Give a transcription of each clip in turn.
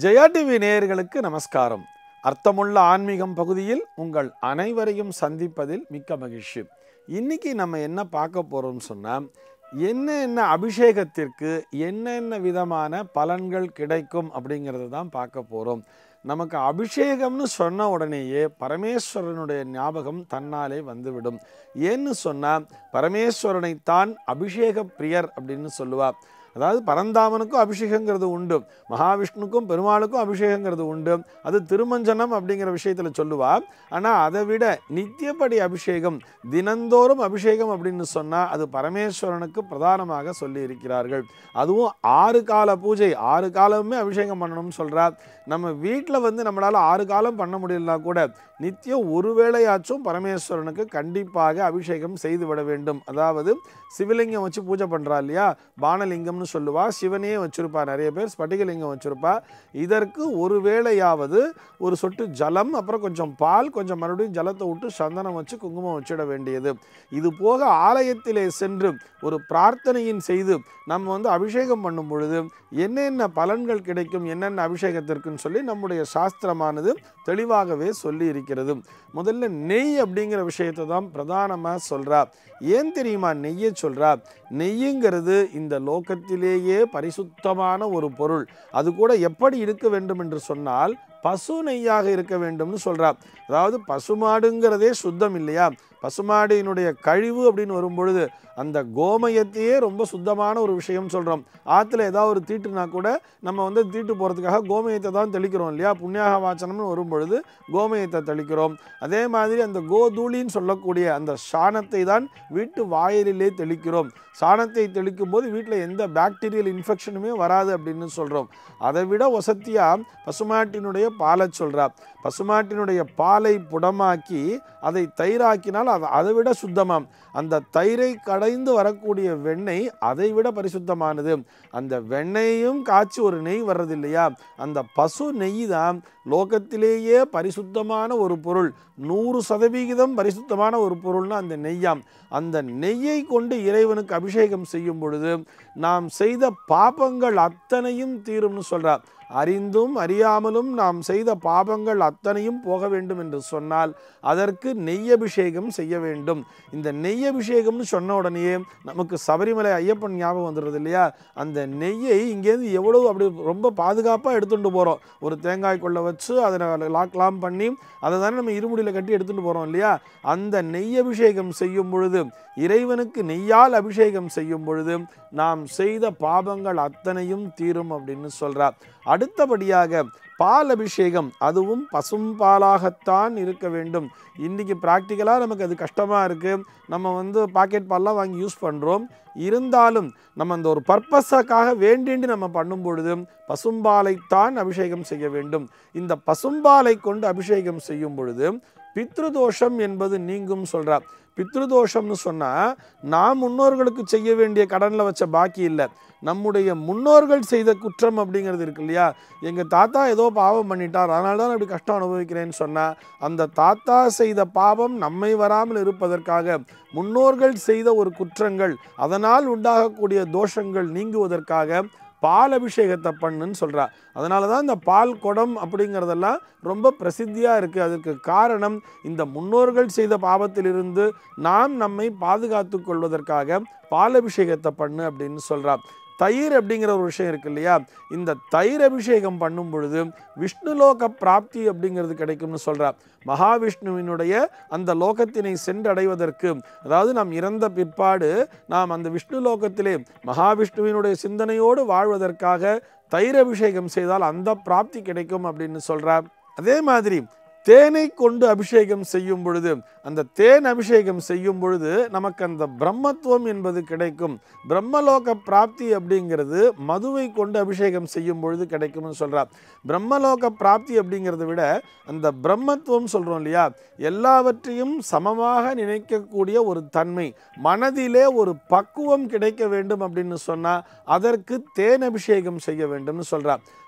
Jaya TV நேயர்களுக்கு நமஸ்காரம் அர்த்தமுள்ள ஆன்மீகம் பகுதியில் உங்கள் அனைவரையும் சந்திப்பதில் மிக்க மகிழ்ச்சி இன்னைக்கு நம்ம என்ன பார்க்க போறோம்னு சொன்னால் என்ன என்ன அபிஷேகத்திற்கு என்னென்ன விதமான பலன்கள் கிடைக்கும் அப்படிங்கிறத தான் பார்க்க போகிறோம் நமக்கு அபிஷேகம்னு சொன்ன உடனேயே பரமேஸ்வரனுடைய ஞாபகம் தன்னாலே வந்துவிடும் ஏன்னு சொன்னால் பரமேஸ்வரனைத்தான் அபிஷேக பிரியர் அப்படின்னு சொல்லுவா அதாவது பரந்தாமனுக்கும் அபிஷேகங்கிறது உண்டு மகாவிஷ்ணுக்கும் பெருமாளுக்கும் அபிஷேகங்கிறது உண்டு அது திருமஞ்சனம் அப்படிங்கிற விஷயத்தில் சொல்லுவா ஆனால் அதை விட நித்தியப்படி அபிஷேகம் தினந்தோறும் அபிஷேகம் அப்படின்னு சொன்னால் அது பரமேஸ்வரனுக்கு பிரதானமாக சொல்லி இருக்கிறார்கள் அதுவும் ஆறு கால பூஜை ஆறு காலமுமே அபிஷேகம் பண்ணணும்னு சொல்றா நம்ம வீட்டில் வந்து நம்மளால் ஆறு காலம் பண்ண முடியலனா கூட நித்தியம் ஒரு வேளையாச்சும் பரமேஸ்வரனுக்கு கண்டிப்பாக அபிஷேகம் செய்து விட வேண்டும் அதாவது சிவலிங்கம் வச்சு பூஜை பண்ணுறா இல்லையா பானலிங்கம்னு சொல்லுவா சிவனே வச்சிருப்பா நிறைய பேர் ஸ்பட்டிகலிங்கம் வச்சிருப்பா இதற்கு ஒரு வேளையாவது ஒரு சொட்டு ஜலம் அப்புறம் கொஞ்சம் பால் கொஞ்சம் மறுபடியும் ஜலத்தை விட்டு சந்தனம் வச்சு குங்குமம் வச்சிட வேண்டியது இது போக ஆலயத்திலே சென்று ஒரு பிரார்த்தனையின் செய்து நம்ம வந்து அபிஷேகம் பண்ணும் பொழுது என்னென்ன பலன்கள் கிடைக்கும் என்னென்ன அபிஷேகத்திற்குன்னு சொல்லி நம்முடைய சாஸ்திரமானது தெளிவாகவே சொல்லி இருக்கிறது முதல்ல நெய் அப்படிங்கிற விஷயத்தை தான் பிரதானமாக சொல்றா ஏன் தெரியுமா நெய்யை சொல்றா நெய்யுங்கிறது இந்த லோகத்திலேயே பரிசுத்தமான ஒரு பொருள் அது கூட எப்படி இருக்க வேண்டும் என்று சொன்னால் பசு நெய்யாக இருக்க வேண்டும்னு சொல்றா அதாவது பசுமாடுங்கிறதே சுத்தம் இல்லையா பசுமாடினுடைய கழிவு அப்படின்னு வரும்பொழுது அந்த கோமயத்தையே ரொம்ப சுத்தமான ஒரு விஷயம் சொல்கிறோம் ஆற்றுல ஏதாவது ஒரு தீட்டுனா கூட நம்ம வந்து தீட்டு போகிறதுக்காக கோமயத்தை தான் தெளிக்கிறோம் இல்லையா புண்ணியாக வாசனம்னு வரும்பொழுது கோமயத்தை தெளிக்கிறோம் அதே மாதிரி அந்த கோதூளின்னு சொல்லக்கூடிய அந்த சாணத்தை தான் வீட்டு வாயிலிலே தெளிக்கிறோம் சாணத்தை தெளிக்கும் போது வீட்டில் எந்த பாக்டீரியல் இன்ஃபெக்ஷனுமே வராது அப்படின்னு சொல்கிறோம் அதை விட வசதியாக பசுமாட்டினுடைய பாலை சொல்கிறா பசுமாட்டினுடைய பாலை புடமாக்கி அதை தயிராக்கினால் அது அதை விட சுத்தமாம் அந்த தயிரை கடைந்து வரக்கூடிய வெண்ணெய் அதை விட பரிசுத்தமானது அந்த வெண்ணெயையும் காய்ச்சி ஒரு நெய் வர்றது இல்லையா அந்த பசு நெய் தான் லோகத்திலேயே பரிசுத்தமான ஒரு பொருள் நூறு சதவிகிதம் பரிசுத்தமான ஒரு பொருள்னா அந்த நெய்யாம் அந்த நெய்யை கொண்டு இறைவனுக்கு அபிஷேகம் செய்யும் பொழுது நாம் செய்த பாபங்கள் அத்தனையும் தீரும்னு சொல்றார் அறிந்தும் அறியாமலும் நாம் செய்த பாபங்கள் அத்தனையும் போக வேண்டும் என்று சொன்னால் அதற்கு நெய் அபிஷேகம் செய்ய வேண்டும் இந்த நெய் அபிஷேகம்னு சொன்ன உடனேயே நமக்கு சபரிமலை ஐயப்பன் ஞாபகம் வந்துடுறது இல்லையா அந்த நெய்யை இங்கேருந்து எவ்வளவு அப்படி ரொம்ப பாதுகாப்பாக எடுத்துட்டு போகிறோம் ஒரு தேங்காய் கொள்ள வச்சு அதை லாக்லாம் பண்ணி அதை தானே நம்ம இருமுடியில் கட்டி எடுத்துட்டு போகிறோம் இல்லையா அந்த நெய் அபிஷேகம் செய்யும் பொழுது இறைவனுக்கு நெய்யால் அபிஷேகம் செய்யும் பொழுது நாம் செய்த பாபங்கள் அத்தனையும் தீரும் அப்படின்னு சொல்றார் அடுத்தபடியாக பால் அபிஷேகம் அதுவும் பசும் பாலாகத்தான் இருக்க வேண்டும் இன்றைக்கி ப்ராக்டிக்கலாக நமக்கு அது கஷ்டமாக இருக்குது நம்ம வந்து பாக்கெட் பால்லாம் வாங்கி யூஸ் பண்ணுறோம் இருந்தாலும் நம்ம அந்த ஒரு பர்பஸக்காக வேண்டிண்டு நம்ம பண்ணும் பொழுது பசும்பாலைத்தான் அபிஷேகம் செய்ய வேண்டும் இந்த பசும்பாலை கொண்டு அபிஷேகம் செய்யும் பொழுது பித்ருதோஷம் என்பது நீங்கும் சொல்கிறார் பித்ருதோஷம்னு சொன்னால் நாம் முன்னோர்களுக்கு செய்ய வேண்டிய கடனில் வச்ச பாக்கி இல்லை நம்முடைய முன்னோர்கள் செய்த குற்றம் அப்படிங்கிறது இருக்கு இல்லையா எங்கள் தாத்தா ஏதோ பாவம் பண்ணிட்டார் அதனால தான் அப்படி கஷ்டம் அனுபவிக்கிறேன்னு சொன்னால் அந்த தாத்தா செய்த பாவம் நம்மை வராமல் இருப்பதற்காக முன்னோர்கள் செய்த ஒரு குற்றங்கள் அதனால் உண்டாகக்கூடிய தோஷங்கள் நீங்குவதற்காக பால் அபிஷேகத்தை பண்ணுன்னு சொல்கிறா அதனால தான் இந்த பால் குடம் அப்படிங்கிறதெல்லாம் ரொம்ப பிரசித்தியாக இருக்குது அதற்கு காரணம் இந்த முன்னோர்கள் செய்த பாவத்திலிருந்து நாம் நம்மை பாதுகாத்து கொள்வதற்காக பால் அபிஷேகத்தை பண்ணு அப்படின்னு சொல்கிறா தயிர் அப்படிங்கிற ஒரு விஷயம் இருக்கு இல்லையா இந்த தயிர் அபிஷேகம் பண்ணும் பொழுது விஷ்ணுலோக பிராப்தி அப்படிங்கிறது கிடைக்கும்னு சொல்கிறார் மகாவிஷ்ணுவினுடைய அந்த லோகத்தினை சென்றடைவதற்கு அதாவது நாம் இறந்த பிற்பாடு நாம் அந்த விஷ்ணு லோகத்திலே மகாவிஷ்ணுவினுடைய சிந்தனையோடு வாழ்வதற்காக தயிர் அபிஷேகம் செய்தால் அந்த பிராப்தி கிடைக்கும் அப்படின்னு சொல்கிறார் அதே மாதிரி தேனை கொண்டு அபிஷேகம் செய்யும் பொழுது அந்த தேன் அபிஷேகம் செய்யும் பொழுது நமக்கு அந்த பிரம்மத்துவம் என்பது கிடைக்கும் பிரம்மலோக பிராப்தி அப்படிங்கிறது மதுவை கொண்டு அபிஷேகம் செய்யும் பொழுது கிடைக்கும்னு சொல்கிறார் பிரம்மலோக பிராப்தி அப்படிங்கிறத விட அந்த பிரம்மத்துவம் சொல்கிறோம் இல்லையா எல்லாவற்றையும் சமமாக நினைக்கக்கூடிய ஒரு தன்மை மனதிலே ஒரு பக்குவம் கிடைக்க வேண்டும் அப்படின்னு சொன்னால் அதற்கு தேன் அபிஷேகம் செய்ய வேண்டும்னு சொல்கிறார்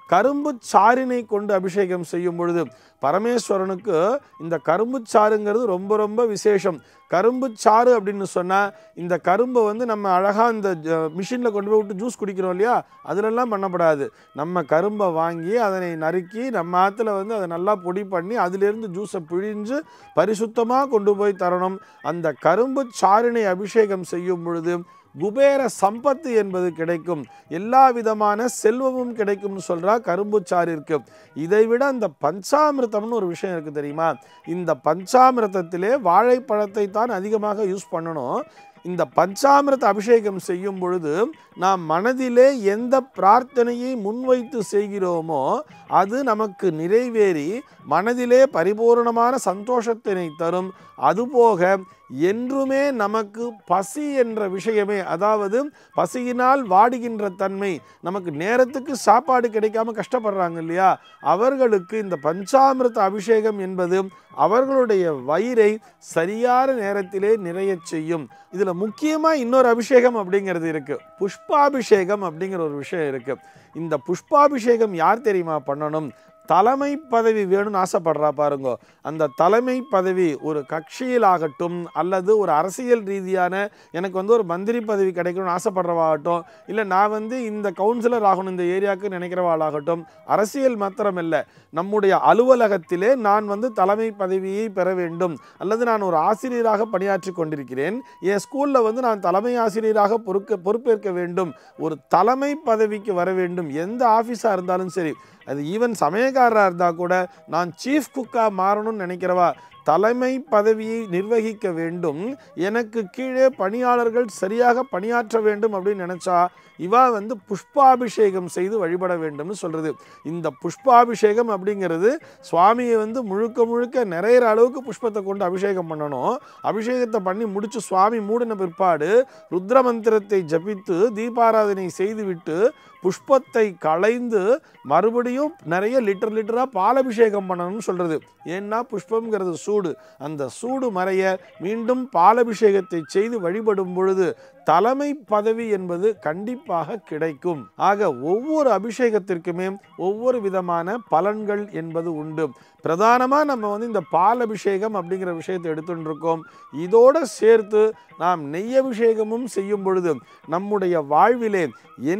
கரும்பு சாறினை கொண்டு அபிஷேகம் செய்யும் பொழுது பரமேஸ்வரனுக்கு இந்த கரும்பு சாறுங்கிறது ரொம்ப ரொம்ப விசேஷம் கரும்பு சாறு அப்படின்னு சொன்னால் இந்த கரும்பை வந்து நம்ம அழகாக இந்த மிஷினில் கொண்டு போய் விட்டு ஜூஸ் குடிக்கிறோம் இல்லையா அதிலெல்லாம் பண்ணப்படாது நம்ம கரும்பை வாங்கி அதனை நறுக்கி நம்ம ஆற்றுல வந்து அதை நல்லா பொடி பண்ணி அதிலிருந்து ஜூஸை பிழிஞ்சு பரிசுத்தமாக கொண்டு போய் தரணும் அந்த கரும்பு சாறினை அபிஷேகம் செய்யும் பொழுது குபேர சம்பத்து என்பது கிடைக்கும் எல்லா விதமான செல்வமும் கிடைக்கும்னு சொல்றா கரும்பு சாறிற்கு இதை விட அந்த பஞ்சாமிர்தம்னு ஒரு விஷயம் இருக்கு தெரியுமா இந்த பஞ்சாமிர்தத்திலே வாழைப்பழத்தை தான் அதிகமாக யூஸ் பண்ணணும் இந்த பஞ்சாமிர்த அபிஷேகம் செய்யும் பொழுது நாம் மனதிலே எந்த பிரார்த்தனையை முன்வைத்து செய்கிறோமோ அது நமக்கு நிறைவேறி மனதிலே பரிபூர்ணமான சந்தோஷத்தினை தரும் அதுபோக என்றுமே நமக்கு பசி என்ற விஷயமே அதாவது பசியினால் வாடுகின்ற தன்மை நமக்கு நேரத்துக்கு சாப்பாடு கிடைக்காம கஷ்டப்படுறாங்க இல்லையா அவர்களுக்கு இந்த பஞ்சாமிர்த அபிஷேகம் என்பது அவர்களுடைய வயிறை சரியான நேரத்திலே நிறையச் செய்யும் இதில் முக்கியமாக இன்னொரு அபிஷேகம் அப்படிங்கிறது இருக்கு புஷ்பாபிஷேகம் அப்படிங்கிற ஒரு விஷயம் இருக்கு இந்த புஷ்பாபிஷேகம் யார் தெரியுமா பண்ணணும் தலைமை பதவி வேணும்னு ஆசைப்படுறா பாருங்க அந்த தலைமை பதவி ஒரு கட்சியிலாகட்டும் அல்லது ஒரு அரசியல் ரீதியான எனக்கு வந்து ஒரு மந்திரி பதவி கிடைக்கணும்னு ஆசைப்படுறவாகட்டும் இல்லை நான் வந்து இந்த கவுன்சிலர் ஆகணும் இந்த ஏரியாவுக்கு நினைக்கிறவாளாகட்டும் அரசியல் மாத்திரம் இல்லை நம்முடைய அலுவலகத்திலே நான் வந்து தலைமை பதவியை பெற வேண்டும் அல்லது நான் ஒரு ஆசிரியராக பணியாற்றி கொண்டிருக்கிறேன் என் ஸ்கூலில் வந்து நான் தலைமை ஆசிரியராக பொறுக்க பொறுப்பேற்க வேண்டும் ஒரு தலைமை பதவிக்கு வர வேண்டும் எந்த ஆஃபீஸாக இருந்தாலும் சரி அது ஈவன் சமயக்காரராக இருந்தால் கூட நான் சீஃப் குக்காக மாறணும்னு நினைக்கிறவா தலைமை பதவியை நிர்வகிக்க வேண்டும் எனக்கு கீழே பணியாளர்கள் சரியாக பணியாற்ற வேண்டும் அப்படின்னு நினச்சா இவா வந்து புஷ்பாபிஷேகம் செய்து வழிபட வேண்டும்னு சொல்கிறது இந்த புஷ்பாபிஷேகம் அப்படிங்கிறது சுவாமியை வந்து முழுக்க முழுக்க நிறையிற அளவுக்கு புஷ்பத்தை கொண்டு அபிஷேகம் பண்ணணும் அபிஷேகத்தை பண்ணி முடிச்சு சுவாமி மூடின பிற்பாடு ருத்ர மந்திரத்தை ஜபித்து தீபாராதனை செய்துவிட்டு புஷ்பத்தை களைந்து மறுபடியும் நிறைய லிட்டர் லிட்டராக பாலபிஷேகம் பண்ணணும்னு சொல்கிறது ஏன்னா புஷ்பம்ங்கிறது சூடு அந்த சூடு மறைய மீண்டும் பாலபிஷேகத்தை செய்து வழிபடும் பொழுது தலைமை பதவி என்பது கண்டிப்பாக கிடைக்கும் ஆக ஒவ்வொரு அபிஷேகத்திற்குமே ஒவ்வொரு விதமான பலன்கள் என்பது உண்டு பிரதானமாக நம்ம வந்து இந்த பால் அபிஷேகம் அப்படிங்கிற விஷயத்தை எடுத்துட்டு இருக்கோம் இதோடு சேர்த்து நாம் நெய் அபிஷேகமும் செய்யும் பொழுது நம்முடைய வாழ்விலே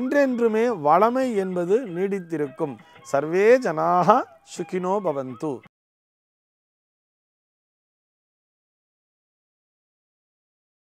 என்றென்றுமே வளமை என்பது நீடித்திருக்கும் சர்வே ஜனாக சுகினோ பவந்து